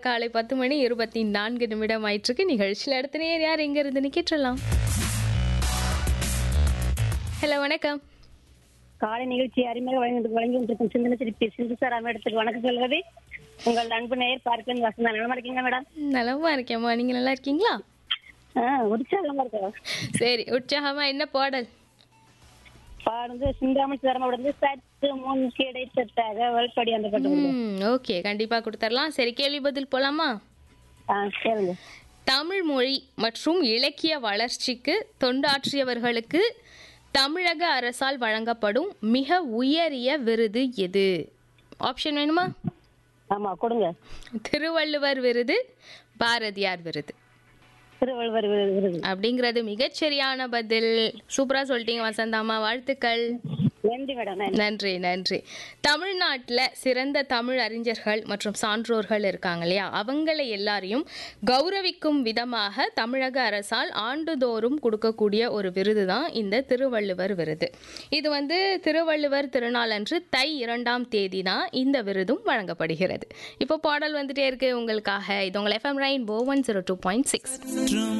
காலை பத்து மணி இருபத்தி நான்கு நிமிடம் ஆயிட்டிருக்கு நிகழ்ச்சியில் அடுத்த நேர் யார் எங்க இருந்து கேட்டலாம் ஹலோ வணக்கம் காலை நிகழ்ச்சி அருமையாக வழங்கி வழங்கி கொண்டிருக்கும் சிந்தனை சிரிப்பி சிந்து சார் இடத்துக்கு வணக்கம் சொல்வது உங்கள் அன்பு நேயர் பார்க்கன் வசந்தா நலமா இருக்கீங்க மேடம் நலமா இருக்கேம்மா நீங்க நல்லா இருக்கீங்களா ஆ உற்சாகமா இருக்கா சரி உற்சாகமா என்ன பாடல் பாடுந்து சிந்தாமல் சிதறமா சற்று முன் கிடைத்த தகவல் படி அந்த பாட்டு வருது. ம் ஓகே கண்டிப்பா கொடுத்துடலாம் சரி கேள்வி பதில் போலாமா ஆ கேளுங்க தமிழ் மொழி மற்றும் இலக்கிய வளர்ச்சிக்கு தொண்டாற்றியவர்களுக்கு தமிழக அரசால் வழங்கப்படும் மிக உயரிய விருது எது ஆப்ஷன் வேணுமா ஆமா கொடுங்க திருவள்ளுவர் விருது பாரதியார் விருது திருவள்ளுவர் விருது விருது. அப்படிங்கிறது மிகச்சரியான பதில் சூப்பரா சொல்லிட்டீங்க வசந்தாமா வாழ்த்துக்கள் நன்றி மேடம் நன்றி. நன்றி நன்றி தமிழ்நாட்டில் சிறந்த தமிழ் அறிஞர்கள் மற்றும் சான்றோர்கள் இருக்காங்க இல்லையா அவங்களை எல்லாரையும் கௌரவிக்கும் விதமாக தமிழக அரசால் ஆண்டுதோறும் கொடுக்கக்கூடிய ஒரு விருது தான் இந்த திருவள்ளுவர் விருது இது வந்து திருவள்ளுவர் திருநாள் அன்று தை இரண்டாம் தேதி தான் இந்த விருதும் வழங்கப்படுகிறது இப்போ பாடல் வந்துட்டே இருக்கு உங்களுக்காக இது உங்கள் FM rain one zero two point six